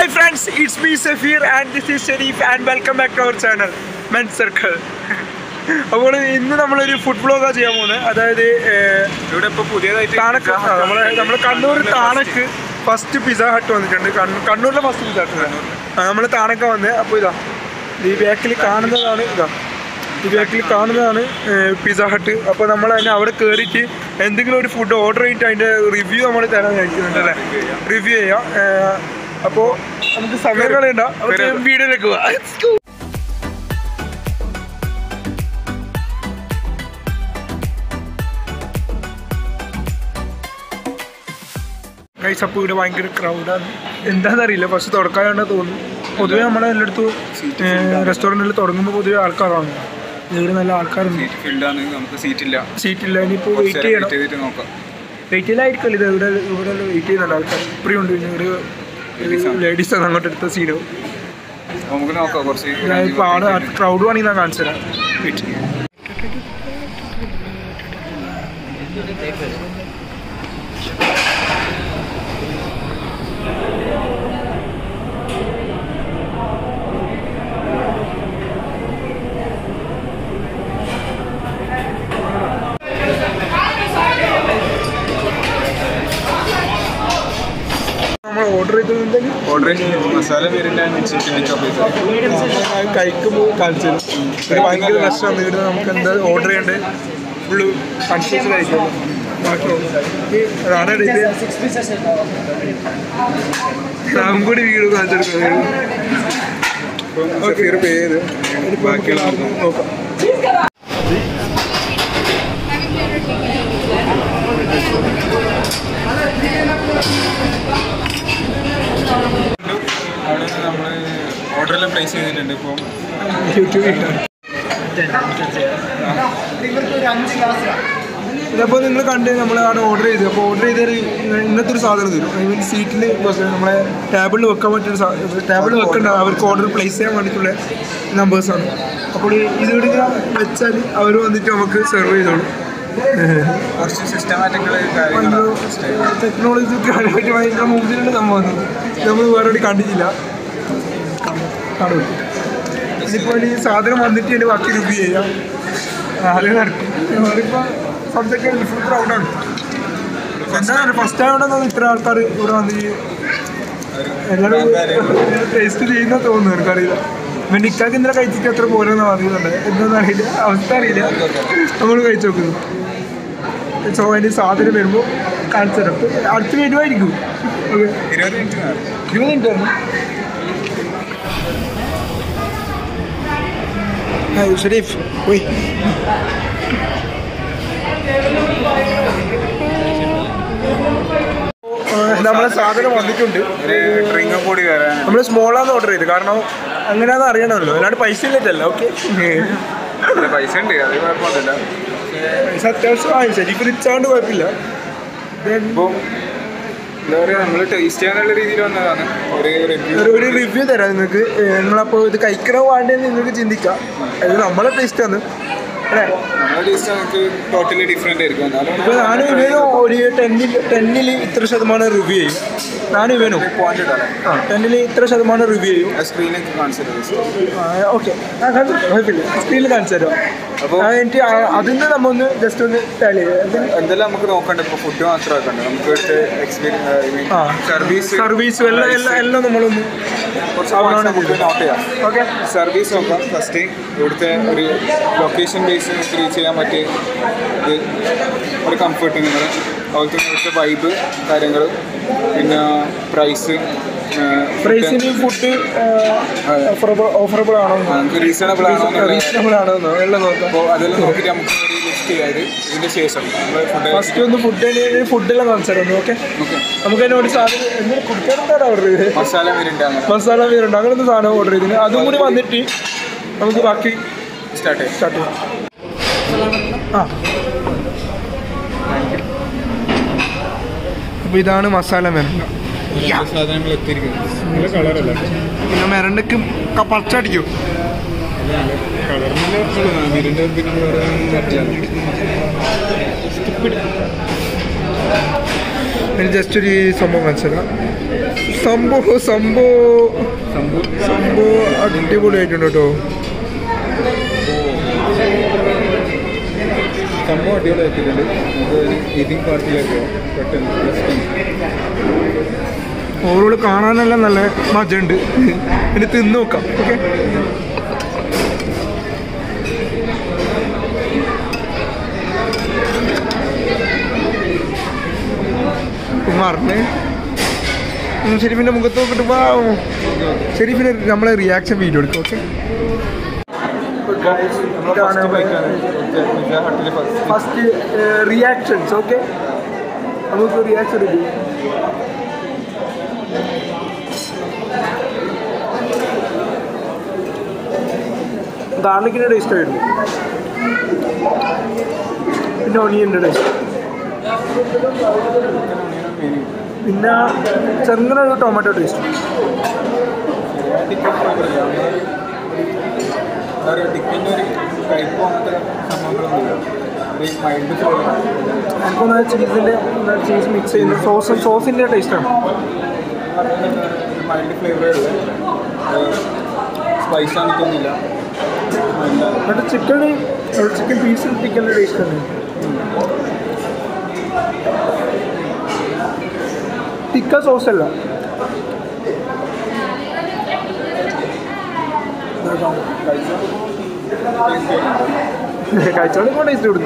Hi friends it's me Safeer and this is Sharif and welcome back to our channel Men Circle അപ്പോൾ ഇന്ന് നമ്മളൊരു food ബ്ലോഗാണ് ചെയ്യാൻ പോകുന്നത് അതായത് ഏഹ്, ഇവിടെ ഇപ്പൊ പുതിയതായിട്ട് താണക്ക് ആ, നമ്മളെ നമ്മളെ കണ്ണൂർ താണക്ക് ഫസ്റ്റ് പിസ ഹട്ട് വന്നിട്ടുണ്ട് കണ്ണൂർ കണ്ണൂരിലെ ഫസ്റ്റ് പിസ ഹട്ട് നമ്മൾ താണക്ക വന്ന് അപ്പോൾ ഇതാ ഈ ബാക്കിൽ കാണുന്നതാണ് ഇതാ ഈ ബാക്കിൽ കാണുന്നതാണ് പിസ ഹട്ട് അപ്പോൾ നമ്മൾ തന്നെ അവിടെ കയറിയിട്ട് എന്തെങ്കിലും ഒരു ഫുഡ് ഓർഡർ ചെയ്തിട്ട് അതിൻ്റെ റിവ്യൂ നമ്മൾ തരാൻ കഴിക്കുന്നുണ്ട് അല്ലേ റിവ്യൂ ചെയ്യാം അപ്പോൾ നമുക്ക് സമയം കളയണ്ട അപ്പോൾ വീഡിയോയിലേക്ക് പോവാം Let's go. ഗൈസ് അപ്പോൾ ഇവിടെ ഭയങ്കര ക്രൗഡാണ് എന്താണെന്നറിയില്ല പക്ഷെ തുടക്കാനാണ് തോന്നുന്നു പൊതുവെ നമ്മളെ എല്ലായിടത്തും റെസ്റ്റോറൻറ്റിൽ തുടങ്ങുമ്പോൾ പൊതുവെ ആൾക്കാരാണ് ഇവിടെ നല്ല ആൾക്കാരുണ്ട് ഫീൽഡ് ആണ് നമുക്ക് സീറ്റ് ഇല്ല സീറ്റില്ല ഇനിയിപ്പോൾ കുറച്ച് വെയിറ്റ് നേരം ചെയ്യണം wait ചെയ്തിട്ട് നോക്കാം വെയിറ്റ് ചെയ്യലായിരിക്കില്ല ഇത് ഇവിടെ ഇവിടെ വെയിറ്റ് ചെയ്യുന്നുണ്ട് ആൾക്കാർ ഇപ്പഴും ഉണ്ട് പിന്നെ ഒരു ലേഡീസാണ് അങ്ങോട്ട് എടുത്ത സീനോ അപ്പൊ നമുക്ക് നോക്കാം കുറച്ച് ഇപ്പോൾ ആള് ക്രൗഡ് വേണമെങ്കിൽ ഞാൻ കാണിച്ചു തരാം വെയിറ്റ് നമ്മൾ ഓർഡർ ചെയ്തിട്ടുണ്ടെങ്കിൽ ഓർഡർ മസാല പേരിന്റെ ചിക്കൻ ടിക്ക പൈസ കഴിക്കുമ്പോൾ കാണിച്ചു തരും ഇത് ഭയങ്കര പ്രശ്നമാണ് ഇവിടെ നമുക്ക് എന്താ ഓർഡർ ചെയ്യേണ്ടത് ഫുള്ള് കൺഫ്യൂഷൻ ആയിരിക്കും അതാണ് ഇത് നാം കൂടി വീട് കാണിച്ചെടുക്കുന്നത് സഫീർ പേ ചെയ്ത് ബാക്കിയുള്ള നമുക്ക് നോക്കാം അവിടെ നമ്മൾ ഓർഡറെല്ലാം പ്ലേസ് ചെയ്തിട്ടുണ്ട് ഇപ്പം യൂട്യൂബിൽ ഇതപ്പോൾ നിങ്ങൾ കണ്ട് നമ്മൾ അവിടെ ഓർഡർ ചെയ്തു അപ്പോൾ ഓർഡർ ചെയ്തൊരു ഇന്നത്തെ ഒരു സാധനം തരും ഐ മീൻ സീറ്റിൽ നമ്മളെ ടേബിളിൽ വെക്കാൻ പറ്റിയൊരു ടേബിളിൽ വെക്കേണ്ട അവർക്ക് ഓർഡർ പ്ലേസ് ചെയ്യാൻ വേണ്ടിയിട്ടുള്ള നമ്പേഴ്സാണ് അപ്പോൾ ഇത് ഇവിടെ വെച്ചാൽ അവർ വന്നിട്ട് നമുക്ക് സെർവ് ചെയ്തോളും കുറച്ച് സിസ്റ്റമാറ്റിക്കുള്ള കാര്യങ്ങളാണ് ടെക്നോളജി കാര്യമായിട്ട് ഭയങ്കര മുമ്പിലുള്ള സംഭവം നമ്മൾ വേറെ എവിടെയും കണ്ടിട്ടില്ല കാണും ഇതിപ്പോൾ ഈ സാധനം വന്നിട്ട് എൻ്റെ ബാക്കി റിവ്യൂ ചെയ്യാം ആളുകൾ നടക്കും നമ്മളിപ്പോൾ സബ്ജക്റ്റ് ഫുൾ ക്രൗഡാണ് എന്താണ് ഫസ്റ്റ് ടൈം ഇത്ര ആൾക്കാർ ഇവിടെ വന്ന് ഈ എല്ലാവരും ടേസ്റ്റ് ചെയ്യുന്ന തോന്നുന്നു എനിക്കറിയില്ല പിന്നെ ഇക്കാക്ക് ഇന്നലെ കഴിച്ചിട്ട് എത്ര പോലെന്ന് പറയുന്നുണ്ട് എന്താണെന്ന് അറിയില്ല അവസ്ഥ അറിയില്ല നമ്മൾ കഴിച്ചു നോക്കുന്നു സോ അതിന് സാധനം വരുമ്പോൾ കാണിച്ചു തരാം ഇപ്പൊ അടുത്ത് വരുമായിരിക്കും ഓക്കെ ഇരുപത് മിനിറ്റ് ഇരുപത് മിനിറ്റ് ആണ് ഹായ് ഷരീഫ് പോയി നമ്മളെ സാധനം വന്നിട്ടുണ്ട് ഒരു ഡ്രിങ്ക് കൂടി വരാൻ നമ്മൾ സ്മോളാന്ന് ഓർഡർ ചെയ്ത് കാരണം അങ്ങനെയാണെന്ന് അറിയണമല്ലോ അല്ലാണ്ട് പൈസ ഇല്ലല്ലോ ഓക്കെ ഇല്ല, പൈസ ഉണ്ട് അത് കുഴപ്പമൊന്നുമില്ല പൈസ അത്യാവശ്യം വാങ്ങിച്ചു ശരിക്കും റിച്ച് ആണ്ട് കുഴപ്പമില്ല Then ഇപ്പോൾ എന്താ പറയുക നമ്മൾ ടേസ്റ്റ് ചെയ്യാനുള്ള രീതിയിൽ വന്നതാണ് ഒരു റിവ്യൂ ഒരു ഒരു റിവ്യൂ തരാം നിങ്ങൾക്ക് നിങ്ങളപ്പോൾ ഇത് കഴിക്കണോ വേണ്ടതെന്ന് നിങ്ങൾക്ക് ചിന്തിക്കാം അത് നമ്മളെ ടേസ്റ്റ് ആണ് അല്ലേ നമ്മുടെ ടേസ്റ്റ് നമുക്ക് ടോട്ടലി ഡിഫറെൻ്റ് ആയിരിക്കും എന്നാലും ഇപ്പോൾ ഞാൻ ഇവന് ഒരു ടെന്നിൽ ടെന്നിൽ ഇത്ര ശതമാനം റിവ്യൂ ചെയ്യും ഞാൻ ഇവനും പോയിന്റ് ഇടാം ആ ടെന്നിൽ ഇത്ര ശതമാനം റിവ്യൂ ചെയ്യും ആ സ്ക്രീനൊക്കെ കാണിച്ചിട്ടുണ്ട് ഓക്കെ കുഴപ്പമില്ല സ്ക്രീനിൽ കാണിച്ചു തരാം അപ്പോൾ ആ, എനിക്ക് ആ- അതിന്ന് നമ്മ ഒന്ന് ജസ്റ്റ് ഒന്ന് ടാലി ചെയ്യാം എന്തെല്ലാം നമുക്ക് നോക്കണ്ട ഇപ്പോൾ ഫുഡ് മാത്രമാക്കണ്ട നമുക്ക് ഇവിടുത്തെ എക്സ്പീരിയൻസ് ആ. സർവീസ് സർവീസും എല്ലാം എല്ലാം എല്ലാം നമ്മളൊന്ന് കുറച്ച് points നമുക്ക് നോട്ട് ചെയ്യാം ഓക്കെ സർവീസ് നോക്കാം ഫസ്റ്റ് ഇവിടുത്തെ ഒരു ലൊക്കേഷൻ ബേസ് നമുക്ക് റീച്ച് ചെയ്യാൻ പറ്റിയ ഇത് ഒരു കംഫർട്ട് നിങ്ങൾ അതുപോലെ തന്നെ ഇവിടുത്തെ വൈബ് കാര്യങ്ങൾ പിന്നെ പ്രൈസ് പ്രൈസിന് ഫുഡ് ഓഫറബിൾ ആണോ നമുക്ക് റീസണബിൾ ആണോ എന്നുള്ളത് റീസണബിൾ ആണോ എന്ന് എല്ലാം നോക്കാം അപ്പോൾ അതെല്ലാം നോക്കിയിട്ട് നമുക്ക് ഒരു ലിസ്റ്റ് ചെയ്യാത് ഇതിൻ്റെ ശേഷം നമ്മൾ ഫുഡ് ഫസ്റ്റ് ഒന്ന് ഫുഡ് ഫുഡെല്ലാം കാണിച്ചു തരാം ഓക്കെ ഓക്കെ നമുക്ക് അതിനോട് സാധനം എന്തെങ്കിലും കുടിക്കാനെന്താണ് ഓർഡർ ചെയ്തത് മസാല മീനുണ്ട് അങ്ങനെ മസാല മീനുണ്ട് അങ്ങനത്തെ സാധനം ഓർഡർ ചെയ്തിന് അതും കൂടി വന്നിട്ട് നമുക്ക് ബാക്കി സ്റ്റാർട്ട് ചെയ്യാം സ്റ്റാർട്ട് ചെയ്യാം ആ അപ്പോൾ ഇതാണ് മസാല മെരണ്ട സാധനങ്ങൾ എത്തിയിരിക്കുന്നത് നല്ല കളറല്ല പിന്നെ മെരണ്ടക്ക് പച്ചടിക്കും കളറിനുള്ള മീനിൻ്റെ പിന്നെ വേറെ ജസ്റ്റ് ഒരു സംഭവം കാണിച്ചു തരാം സംഭവം സംഭവം സംഭവം അടിപൊളിയായിട്ടുണ്ട് കേട്ടോ സംഭവം അടിപൊളിയാക്കിയിട്ടുണ്ട് നമുക്ക് ഒരു എയ്റ്റീൻ പാർട്ടിയിലേക്ക് പെട്ടെന്ന് ജസ്റ്റ് ഓരോട് കാണാനെല്ലാം നല്ല മജുണ്ട് ഇനി തിന്ന് നോക്കാം ഓക്കെ കുമാറിന് ഷെരീഫിന്റെ മുഖത്ത് നോക്കിട്ട് വാ ഷെരീഫിന് നമ്മളെ റിയാക്ഷൻ വീഡിയോ എടുക്കും ഓക്കെ ഇതാണ് ഹട്ടിൽ ഫസ്റ്റ് ഫസ്റ്റ് റിയാക്ഷൻസ് ഓക്കെ നമുക്ക് റിയാക്ഷൻ എടുക്കും ഗാർലിക്കിൻ്റെ ടേസ്റ്റ് ആയിരുന്നു പിന്നെ ഒണിയൻ്റെ ടേസ്റ്റ് പിന്നെ ചെറുങ്ങനെ ഒരു ടൊമാറ്റോ ടേസ്റ്റ് ടിക്കറ്റിൻ്റെ ഒരു കയ്പോ അങ്ങനത്തെ സംഭവങ്ങളൊന്നുമില്ല ഒരു മൈൽഡ് ഫ്ലേവറാണ് എനിക്കൊന്ന് ചീസിൻ്റെ ചീസ് മിക്സ് ചെയ്യുന്ന സോസ് സോസിൻ്റെ ടേസ്റ്റാണ് മൈൽഡ് ഫ്ലേവറേ ഉള്ളൂ സ്പൈസ് ആണെന്നില്ല എന്നിട്ട് ചിക്കൻ ചിക്കൻ പീസിൽ ചിക്കൻ്റെ ടേസ്റ്റ് തന്നെ ടിക്ക സോസ് അല്ല കഴിച്ചോണ്ട് ഇപ്പോൾ ടേസ്റ്റ് കൊടുക്കുന്നു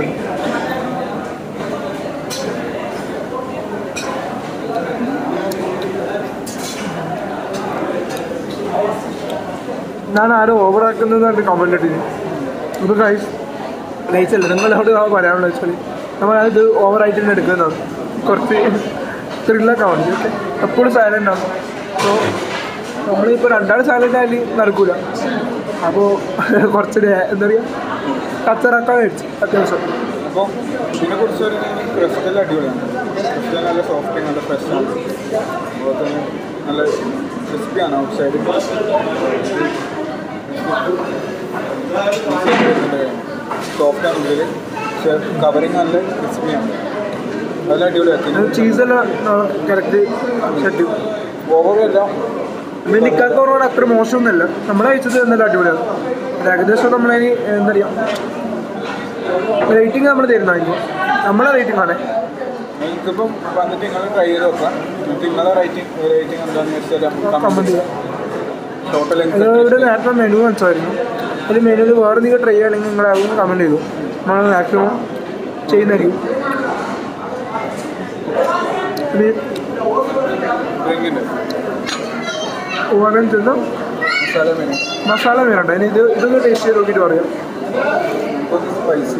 ഞാൻ ആരും ഓവറാക്കുന്നതാണ് കമൻറ്റ് ഇട്ടിന് ഇത് കഴിച്ച് കഴിച്ചല്ല നിങ്ങളോട് ആ പറയാനുള്ള വെച്ചാൽ നമ്മളത് ഓവറായിട്ട് തന്നെ എടുക്കുന്നതാണ് കുറച്ച് ത്രില്ലൊക്കെ വേണ്ടി ഓക്കെ എപ്പോഴും സൈലൻ്റ് ആണ് സോ നമ്മളിപ്പോൾ രണ്ടാൾ സൈലൻ്റ് ആയാലും നടക്കൂല അപ്പോൾ കുറച്ച് ഡേ- എന്താ പറയുക കച്ചറക്കാൻ വെച്ച് അത്യാവശ്യം അപ്പോൾ ഇതിനെക്കുറിച്ച് ഒരു ക്രിസ്റ്റൽ അടിപൊളിയാണ് ക്രിസ്റ്റൽ നല്ല സോഫ്റ്റ് നല്ല ഫ്രഷ് ആണ് അതുപോലെ തന്നെ നല്ല ക്രിസ്പിയാണ് ഔട്ട് സൈഡ് സോഫ്റ്റ് ആണ് ഉള്ളിൽ പക്ഷേ കവറിങ് നല്ല ക്രിസ്പിയാണ് നല്ല അടിപൊളിയാക്കി ചീസെല്ലാം കറക്റ്റ് സെറ്റ് ഓവറല്ല പിന്നെ നിക്കാത്തോറോട് അത്ര മോശമൊന്നുമല്ല നമ്മൾ കഴിച്ചത് എന്നല്ല അടിപൊളിയാണ് ഇത് ഏകദേശം നമ്മളതിന് എന്താ പറയുക റേറ്റിംഗ് നമ്മൾ തരുന്നതായിരിക്കും നമ്മളെ റേറ്റിംഗ് ആണ് നിങ്ങൾക്കിപ്പം വന്നിട്ട് നിങ്ങൾ ട്രൈ ചെയ്ത് നോക്കാം എന്നിട്ട് നിങ്ങളെ റേറ്റിംഗ് റേറ്റിംഗ് എന്താണെന്ന് വെച്ചാൽ കമൻറ്റ് ചെയ്യാം ടോട്ടൽ ഇവിടെ നേരത്തെ മെനു കാണിച്ചായിരുന്നു അതിൽ മെനുവിൽ വേറെ നിങ്ങൾ ട്രൈ ചെയ്യണമെങ്കിൽ നിങ്ങൾ അതൊന്ന് കമൻറ്റ് ചെയ്തു നമ്മൾ മാക്സിമം ചെയ്യുന്നതായിരിക്കും ഇത് ഡ്രിങ്കിൻ്റെ ഓരോ ചെന്ന് മസാല മെനു മസാല വേണ്ട ഇനി ഇത് ഇതൊന്ന് ടേസ്റ്റ് ചെയ്ത് നോക്കിയിട്ട് പറയാം കുറച്ച് സ്പൈസി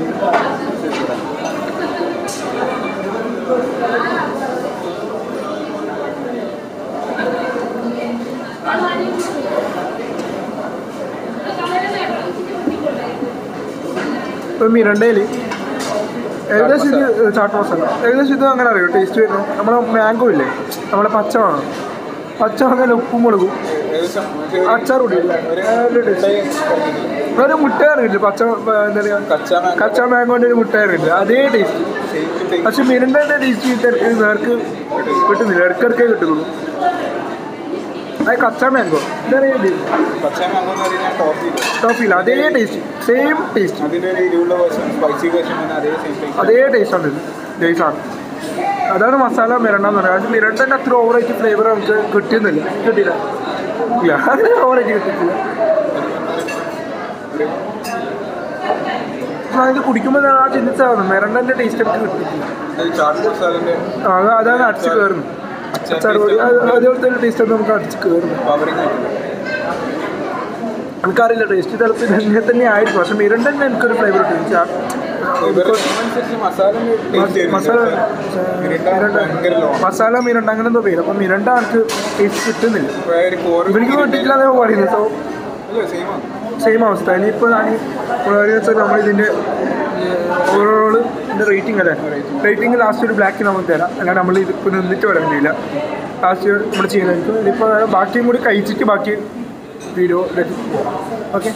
ഇപ്പം മിരണ്ടയിൽ ഏകദേശം ഇത് ചാട്ട് മസാല ഏകദേശം ഇത് അങ്ങനെ അറിയോ ടേസ്റ്റ് വരുന്നത് നമ്മുടെ മാംഗോ ഇല്ലേ നമ്മുടെ പച്ചമാങ്ങ പച്ചമാങ്ങ ഉപ്പും മുളകും ഏകദേശം മറ്റേ അച്ചാർ കൂടി ഒരു ഒരു taste. മുട്ടയും ഒരു മുട്ട ഇറങ്ങില്ല പച്ച പ- എന്താ പറയുക കച്ച മാങ്ങ കച്ച മാങ്കോൻ്റെ ഒരു മുട്ട ഇറങ്ങില്ല അതേ ടേസ്റ്റ് സെയിം ടേസ്റ്റ് പക്ഷെ മിരണ്ടൻ്റെ ടേസ്റ്റ് കിട്ടാൻ നേർക്ക് കിട്ടുന്നില്ല ഇടയ്ക്കിടയ്ക്കേ കിട്ടുള്ളൂ അത് കച്ച മാങ്കോ ഇതറിയാം പച്ച മാങ്ങ എന്ന് പറയുന്നത് ടോപ്പ് ടോപ്പില്ല അതേ ടേസ്റ്റ് സെയിം ടേസ്റ്റ് അതിൻ്റെ ഒരു എരിവുള്ള വേർഷൻ സ്പൈസി വേർഷൻ തന്നെ അതേ സെയിം ടേസ്റ്റ് അതേ ടേസ്റ്റാണ് ഇത് ടേസ്റ്റാണ് അതാണ് മസാല മിരണ്ട എന്ന് പറയുന്നത് അത് മിരണ്ടൻ്റെ അത്ര ഓവറായിട്ട് ഫ്ലേവർ നമുക്ക് കിട്ടുന്നില്ല കിട്ടില്ല ഇല്ല അങ്ങനെ ഓവറായിട്ട് കിട്ടിയിട്ടില്ല പക്ഷെ അതിൽ കുടിക്കുമ്പോൾ ആ ചിന്തിച്ചാണ് മിരണ്ടൻ്റെ ടേസ്റ്റ് എനിക്ക് കിട്ടിയിട്ടില്ല ചാട്ട് മസാലൻ്റെ ആ, അത് അതാണ് അടിച്ച് കയറുന്നത് അച്ചാർ പൊടി അത് അതേപോലത്തെ ഒരു ടേസ്റ്റ് നമുക്ക് അടിച്ച് കയറുന്നത് പവറിങ് ആയിട്ടുണ്ട് എനിക്കറിയില്ല ടേസ്റ്റ് ചിലപ്പോൾ ഇത് ഇങ്ങനെ തന്നെ ആയിരിക്കും പക്ഷെ മിരണ്ടൻ്റെ എനിക്കൊരു ഫ്ലേവർ കിട്ടും ഇവരുടെ അനുസരിച്ച് മസാലൻ്റെ ടേസ്റ്റ് മസാല ഭയങ്കര ലോ മസാല മിരണ്ട അങ്ങനെ എന്തോ പേര് അപ്പം മിരണ്ട എനിക്ക് ടേസ്റ്റ് കിട്ടുന്നില്ല ഒരു കോറ് ഇവർക്ക് കിട്ടിയില്ല എന്നേ പറയുന്നത് സോ അല്ല സെയിമാണ് സെയിം അവസ്ഥ ഇനിയിപ്പോൾ ഞാൻ വെച്ചാൽ നമ്മളിതിൻ്റെ ഓവറോൾ ഇതിൻ്റെ റേറ്റിംഗ് അല്ലേ റേറ്റിംഗ് ലാസ്റ്റ് ഒരു ബ്ലാക്ക് നമുക്ക് തരാം അല്ലാണ്ട് നമ്മൾ ഇതിപ്പോൾ നിന്നിട്ട് വരാൻ കഴിയില്ല ലാസ്റ്റ് നമ്മൾ ചെയ്യുന്നതായിരിക്കും ഇനിയിപ്പോൾ ബാക്കിയും കൂടി കഴിച്ചിട്ട് ബാക്കി വീഡിയോ ഓക്കെ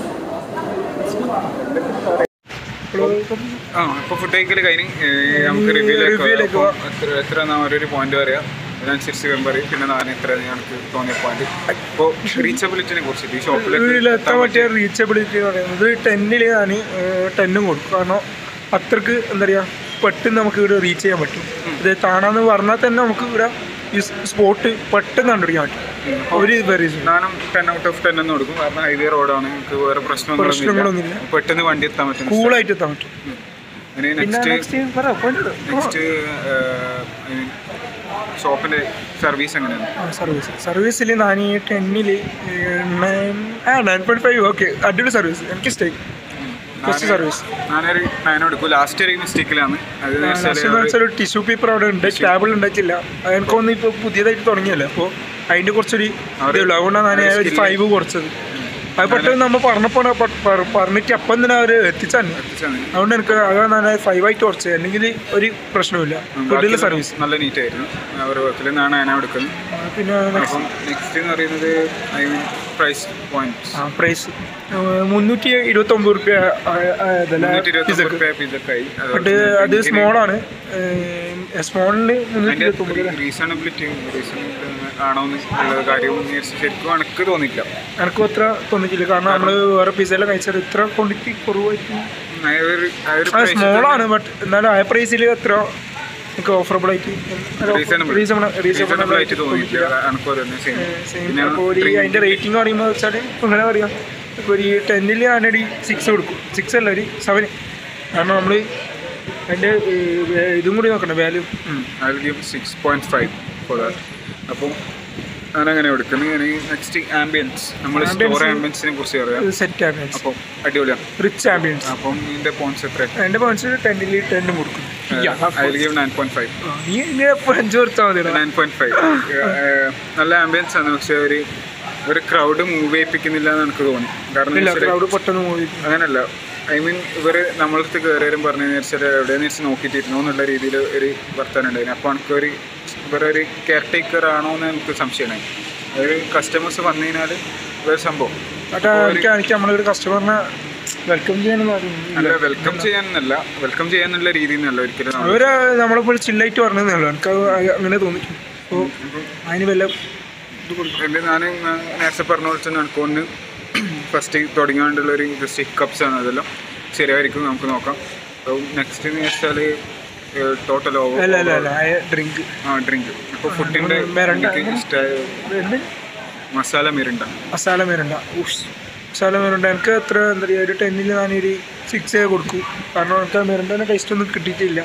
ആ ഇപ്പോൾ ഫുഡ് കഴിക്കൽ കഴിഞ്ഞ് ഏ, നമുക്ക് Review ലേക്ക് റിവ്യൂലേക്ക് പോവാം. എത്ര എത്ര എന്നാ ഓരോരു പോയിന്റ് പറയാം അതിനനുസരിച്ച് മെമ്പർ പിന്നെ ഞാൻ എത്ര ഞങ്ങൾക്ക് തോന്നിയ പോയിന്റ് ഇപ്പോൾ റീച്ചബിലിറ്റിനെ കുറിച്ചിട്ട് ഈ ഷോപ്പിൽ ഇതിലെത്താൻ പറ്റിയ റീച്ചബിലിറ്റി എന്ന് പറയുന്നത് ടെന്നിൽ ഞാൻ ടെന്നും കൊടുക്കും കാരണം അത്രക്ക് എന്താ പറയുക പെട്ടെന്ന് നമുക്ക് ഇവിടെ റീച്ച് ചെയ്യാൻ പറ്റും ഇത് താണാന്ന് പറഞ്ഞാൽ തന്നെ നമുക്ക് ഇവിടെ ഈ സ്പോട്ട് പെട്ടെന്ന് കണ്ടുപിടിക്കാൻ പറ്റും ഒരു വെറി ഞാനും ടെൻ ഔട്ട് ഓഫ് ടെൻ എന്ന് കൊടുക്കും കാരണം ഹൈവേ റോഡാണ് നമുക്ക് വേറെ പ്രശ്നങ്ങളൊന്നുമില്ല പ്രശ്നങ്ങളൊന്നുമില്ല പെട്ടെന്ന് വണ്ടി എത്താൻ പറ്റും കൂളായിട്ട് എത്താൻ പറ്റും ഇനി പിന്നെ നെക്സ്റ്റ് നെക്സ്റ്റ് പറ point ഇട്. നെക്സ്റ്റ് ഷോപ്പിന്റെ സർവീസ് എങ്ങനെയാണ് സർവീസ് സർവീസിൽ ഞാൻ ഈ ടെന്നിൽ നയൻ ആ നയൻ പോയിന്റ് ഫൈവ് ഓക്കെ അടിപൊളി സർവീസ് എനിക്ക് സ്റ്റേ ബെസ്റ്റ് സർവീസ് ഞാനൊരു നയൻ എടുക്കും ലാസ്റ്റ് ഒരു മിസ്റ്റേക്കിലാണ് അത് വെച്ചാൽ ഒരു ടിഷ്യൂ പേപ്പർ അവിടെ ഉണ്ട് ടേബിൾ ഉണ്ടായിട്ടില്ല എനിക്കൊന്ന് ഇപ്പോൾ പുതിയതായിട്ട് തുടങ്ങിയല്ലേ അപ്പോൾ അതിൻ്റെ കുറച്ചൊരു ഇതേ ഉള്ളൂ അതുകൊണ്ടാണ് ഞാൻ ഒരു ഫൈവ് കുറച്ചത് അത് പെട്ടെന്ന് നമ്മൾ പറഞ്ഞപ്പോൾ പറഞ്ഞിട്ട് അപ്പം തന്നെ അവർ എത്തിച്ചാണ് അതുകൊണ്ട് എനിക്ക് അതാണ് ഞാൻ ഫൈവ് ആയിട്ട് കുറച്ചത് അല്ലെങ്കിൽ ഒരു പ്രശ്നമില്ല വീട്ടിലെ സർവീസ് നല്ല നീറ്റ് ആയിരുന്നു അവരുടെ വർക്കിൽ നിന്നാണ് ഞാൻ എടുക്കുന്നത് പിന്നെ അപ്പം നെക്സ്റ്റ് എന്ന് പറയുന്നത് ഐ മീൻ പ്രൈസ് പോയിന്റ് ആ പ്രൈസ് മുന്നൂറ്റി ഇരുപത്തി ഒമ്പത് റുപ്യ മുന്നൂറ്റി ഇരുപത്തി പിസക്ക് റുപ്യ പിസക്കായി ബട്ട് അത് സ്മോളാണ് സ്മോളിന് മുന്നൂറ്റി അതിന്റെ ഇരുപത്തി ഒമ്പത് റീസണബിലിറ്റി റീസണബിൾ ആണോ എന്നുള്ള കാര്യം ശരിക്കും എനിക്ക് തോന്നിയില്ല എനിക്കും അത്ര തോന്നിച്ചില്ല കാരണം നമ്മൾ വേറെ പിസയെല്ലാം കഴിച്ചാൽ ഇത്ര ക്വാണ്ടിറ്റി കുറവായിട്ട് ആ ഒരു ആ ഒരു ആ price സ്മോളാണ് ബട്ട് എന്നാലും ആ പ്രൈസിൽ അത്ര നമുക്ക് ഓഫറബിൾ ആയിട്ട് Reasonable. റീസണബിൾ reasonable ആയിട്ട് തോന്നിയില്ല എനിക്കും അത് തന്നെ സെയിം പിന്നെ അപ്പോൾ ഒരു അതിൻ്റെ റേറ്റിംഗ് പറയുമ്പോൾ വെച്ചാൽ അങ്ങനെ പറയാം ഇപ്പോൾ ഒരു ടെന്നിൽ ഞാനൊരു സിക്സ് കൊടുക്കും സിക്സ് അല്ല ഒരു സെവൻ കാരണം നമ്മൾ അതിൻ്റെ ഇതും കൂടി നോക്കണം value I will give six point five for that അപ്പം ഞാനങ്ങനെ എടുക്കുന്നത് ഞാൻ നെക്സ്റ്റ് ആംബിയൻസ് നമ്മൾ സ്റ്റോർ Ambience- ആംബിയൻസിനെ കുറിച്ച് പറയാം സെറ്റ് ആംബിയൻസ് അപ്പം അടിപൊളിയാണ് റിച്ച് ആംബിയൻസ് അപ്പം ഇതിൻ്റെ പോയിന്റ്സ് എത്ര എൻ്റെ പോയിന്റ്സ് ടെന്നിൽ ടെന്നും കൊടുക്കും Yeah, of I will course. Give nine point five ആ, നീ ഇനി എപ്പോൾ അഞ്ച് കൊടുത്താൽ മതി നയൻ പോയിന്റ് ഫൈവ് നല്ല ആംബിയൻസ് ആണ് പക്ഷെ ഒരു ഒരു ക്രൗഡ് മൂവ് ചെയ്യിപ്പിക്കുന്നില്ല എന്ന് എനിക്ക് തോന്നി കാരണം ഇല്ല എന്ന് വെച്ചാല് ക്രൗഡ് പെട്ടെന്ന് മൂവി അങ്ങനല്ല ഐ മീൻ ഇവർ നമ്മളടുത്ത് കയറിയാലും പറഞ്ഞു വെച്ചാൽ എവിടെയെന്ന് വെച്ച് നോക്കിയിട്ടിരുന്നു എന്നുള്ള രീതിയിൽ ഒരു വർത്തമാനം ഉണ്ടായിരുന്നു അപ്പോൾ എനിക്ക് ഒരു ഇവരൊരു കെയർ ടേക്കർ ആണോ എന്ന് എനിക്ക് സംശയമായി ഒരു കസ്റ്റമേഴ്സ് വന്നു കഴിഞ്ഞാൽ ഒരു സംഭവം ബട്ട് എനിക്ക് എനിക്ക് നമ്മളൊരു കസ്റ്റമറിനെ വെൽക്കം ചെയ്യാനൊന്നും അറിയില്ല അല്ല വെൽക്കം ചെയ്യാനല്ല വെൽക്കം ചെയ്യാന്നുള്ള രീതിയിൽ നിന്നല്ല ഒരിക്കലും നമ്മൾ അവര് നമ്മളെപ്പോൾ ചില്ലായിട്ട് പറഞ്ഞതേ ഉള്ളൂ എനിക്ക് അത് അങ്ങനെ തോന്നിക്കും അപ്പോൾ അതിന് വല്ല ഇത് കൊടുക്കും എൻ്റെ ഞാൻ നേരത്തെ പറഞ്ഞ പോലെ തന്നെ എനിക്കൊന്ന് ഫസ്റ്റ് തുടങ്ങിയോണ്ടുള്ള ഒരു ജസ്റ്റ് ഹിക്കപ്സ് ആണ് അതെല്ലാം ശരിയായിരിക്കും നമുക്ക് നോക്കാം അപ്പോൾ നെക്സ്റ്റ് എന്ന് വെച്ചാൽ ടോട്ടൽ അല്ല അല്ല അല്ല ഡ്രിങ്ക് ആ ഡ്രിങ്ക് ഇപ്പോൾ ഫുഡിൻ്റെ മിറിണ്ട. എനിക്ക് ഇഷ്ടമായ മസാല മിറിണ്ട മസാല മേരുണ്ട ഉഷ് മസാല മേരുണ്ട എനിക്ക് അത്ര എന്താ പറയുക ഒരു ടെന്നിൽ ഞാനൊരു സിക്സ് കൊടുക്കും കാരണം എനിക്ക് ആ മേരുണ്ടേനെ ടേസ്റ്റ് ഒന്നും കിട്ടിയിട്ടില്ല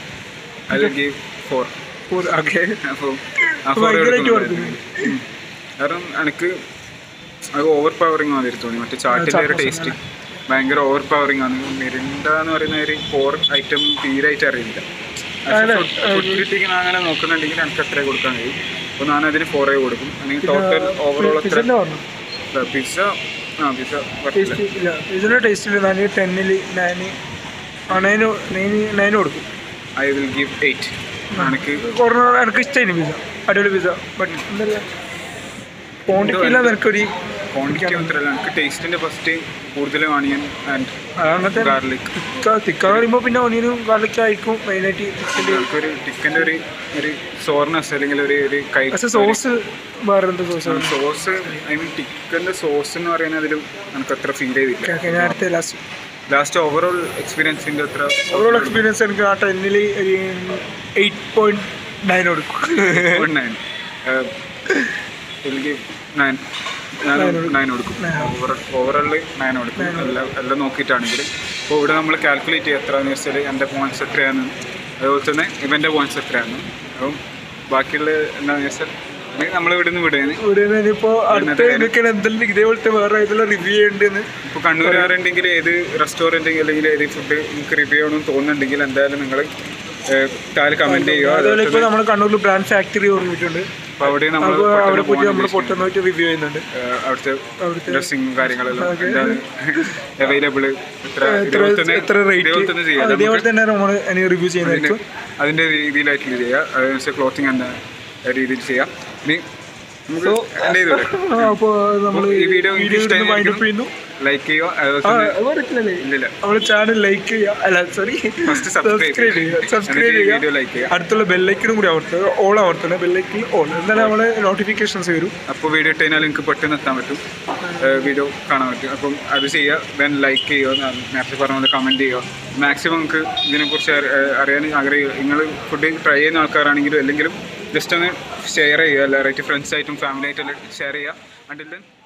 I will give four okay അപ്പോൾ ആ ഫോർ ഭയങ്കരമായിട്ട് കൊടുക്കുന്നു കാരണം എനിക്ക് അത് ഓവർ പവറിങ് മാതിരി തോന്നി മറ്റേ ചാട്ടിൻ്റെ ഒരു ടേസ്റ്റ് ഭയങ്കര ഓവർ പവറിങ് ആണ് മിറിണ്ട എന്ന് പറയുന്ന ഒരു ഫോർ ഐറ്റം തീരായിട്ട് അറിയില്ല അതെ, ഫുഡ് ക്രിട്ടിക്ക് അങ്ങനെ നോക്കുന്നുണ്ടെങ്കിൽ എനിക്ക് അത്രേ കൊടുക്കാൻ കഴിയും അപ്പോൾ ഞാൻ അതിന് ഫോറേ കൊടുക്കും അല്ലെങ്കിൽ ടോട്ടൽ ഓവറോൾ എത്ര പിസൻ്റെ പറഞ്ഞു പിസ്സ ആ പിസ്സ ടേസ്റ്റ് ഇല്ല പിസൻ്റെ ടേസ്റ്റിൽ ഞാൻ ടെന്നിൽ നയന് ആ നയന് നയന് നയന് കൊടുക്കും ഐ വിൽ ഗീവ് എയ്റ്റ് എനിക്ക് കുറഞ്ഞ എനിക്ക് ഇഷ്ടമായിരുന്നു പിസ അടിപൊളി പിസ ബട്ട് എന്താ പറയുക ക്വാണ്ടിറ്റി ഇല്ലാതെ എനിക്കൊരു ക്വാണ്ടിറ്റി മാത്രമല്ല എനിക്ക് ടേസ്റ്റിൻ്റെ ഫസ്റ്റ് കൂടുതലും ഓണിയൻ ആൻഡ് അങ്ങനത്തെ ഗാർലിക് തിക്ക തിക്കാന്ന് പറയുമ്പോൾ പിന്നെ ഒന്നിനും ഗാർലിക് ആയിരിക്കും മെയിനായിട്ട് ചിക്കൻ്റെ ഒരു ചിക്കൻ്റെ ഒരു ഒരു സോർനെസ് അല്ലെങ്കിൽ ഒരു ഒരു കൈ പക്ഷേ സോസ് വേറെ എന്ത് സോസാണ് സോസ് ഐ മീൻ ചിക്കൻ്റെ സോസ് എന്ന് പറയുന്നത് അതിലും എനിക്ക് അത്ര ഫീൽ ചെയ്തില്ല ഞാൻ അടുത്ത ലാസ്റ്റ് ലാസ്റ്റ് ഓവറോൾ എക്സ്പീരിയൻസിൻ്റെ അത്ര ഓവറോൾ എക്സ്പീരിയൻസ് എനിക്ക് ആ ടെന്നിൽ ഒരു എയ്റ്റ് പോയിന്റ് നയൻ കൊടുക്കും നയൻ എനിക്ക് നയൻ ഞാൻ നയൻ കൊടുക്കും ഓവർ ഓവറോളിൽ നയൻ കൊടുക്കും എല്ലാം എല്ലാം നോക്കിയിട്ടാണെങ്കിൽ അപ്പോൾ ഇവിടെ നമ്മൾ കാൽക്കുലേറ്റ് ചെയ്യുക എത്രയാണെന്ന് വെച്ചാൽ എൻ്റെ പോയിന്റ്സ് എത്രയാണ് അതുപോലെ തന്നെ ഇവൻ്റെ പോയിന്റ്സ് എത്രയാണ് അപ്പം ബാക്കിയുള്ള എന്താണെന്ന് വെച്ചാൽ നമ്മൾ ഇവിടെ നിന്ന് വിടുകയാണ് ഇവിടെ ഇപ്പോൾ അടുത്ത എനിക്ക് എന്തെങ്കിലും ഇതേപോലത്തെ വേറെ ഏതെല്ലാം റിവ്യൂ ചെയ്യേണ്ടതെന്ന് ഇപ്പോൾ കണ്ണൂരുകാരുണ്ടെങ്കിൽ ഏത് റെസ്റ്റോറൻറ്റ് അല്ലെങ്കിൽ ഏത് ഫുഡ് നിങ്ങൾക്ക് റിവ്യൂ ചെയ്യണമെന്ന് തോന്നുന്നുണ്ടെങ്കിൽ എന്തായാലും നിങ്ങൾ താഴെ കമൻറ്റ് ചെയ്യുക അതുപോലെ ഇപ്പോൾ നമ്മൾ കണ്ണൂരിൽ ബ്രാൻഡ് ഫാക്ടറി തുടങ്ങിയിട്ടുണ്ട് അപ്പോൾ അവിടെ നമ്മൾ അപ്പോൾ അവിടെ പോയിട്ട് നമ്മൾ പോയിട്ട് പൊട്ടെന്ന് പോയിട്ട് റിവ്യൂ ചെയ്യുന്നുണ്ട് അവിടുത്തെ അവിടുത്തെ ഡ്രസ്സിങ് കാര്യങ്ങളെല്ലാം എന്താണ് അവൈലബിൾ എത്ര എത്ര ഇതുപോലെ തന്നെ എത്ര ഇതേപോലെ തന്നെ റേറ്റ് ചെയ്യാം അതേപോലെ തന്നെ നമ്മൾ അതിന് റിവ്യൂ ചെയ്യുന്നതായിരിക്കും അതിൻ്റെ രീതിയിലായിട്ട് ചെയ്യാം ക്ലോത്തിങ് എന്ന രീതിയിൽ ചെയ്യാം ഇനി നമുക്ക് എൻ്റെ ചെയ്തൂടെ അപ്പോൾ നമ്മൾ ഈ വീഡിയോ നിങ്ങൾക്ക് വൈൻഡപ്പ് ഇഷ്ടമായിരിക്കും ചെയ്യുന്നു ലൈക്ക് ചെയ്യുക അതുപോലെ ആ തന്നെ പറഞ്ഞിട്ടില്ലല്ലേ ഇല്ലില്ല നമ്മുടെ ചാനൽ ലൈക്ക് ചെയ്യുക അല്ല സോറി First subscribe സബ്സ്ക്രൈബ് ചെയ്യുക സബ്സ്ക്രൈബ് എന്നിട്ട് ഈ video like ചെയ്യുക ചെയ്യുക. അടുത്തുള്ള ബെല്ലൈക്കനും കൂടി അമർത്തുക ഓൾ അമർത്തുക ബെല്ലൈക്കിൽ ഓൾ എന്നാലും നമ്മളെ നോട്ടിഫിക്കേഷൻസ് വരും അപ്പോൾ വീഡിയോ ഇട്ട് കഴിഞ്ഞാൽ നിങ്ങൾക്ക് പെട്ടെന്ന് എത്താൻ പറ്റും വീഡിയോ കാണാൻ പറ്റും അപ്പം അത് ചെയ്യുക ദെൻ ലൈക്ക് ചെയ്യുക ഞാൻ നേരത്തെ പറഞ്ഞ പോലെ കമൻറ്റ് ചെയ്യുക മാക്സിമം നിങ്ങൾക്ക് ഇതിനെക്കുറിച്ച് അറി- ഏഹ് അറിയാൻ ആഗ്രഹിക്കുക നിങ്ങൾ ഫുഡ് ട്രൈ ചെയ്യുന്ന ആൾക്കാരാണെങ്കിലും അല്ലെങ്കിലും ജസ്റ്റ് ഒന്ന് ഷെയർ ചെയ്യുക അല്ല റൈറ്റ് ഫ്രണ്ട്സായിട്ടും ഫാമിലി ആയിട്ടും ഷെയർ ചെയ്യുക അണ്ടിൽ ദെൻ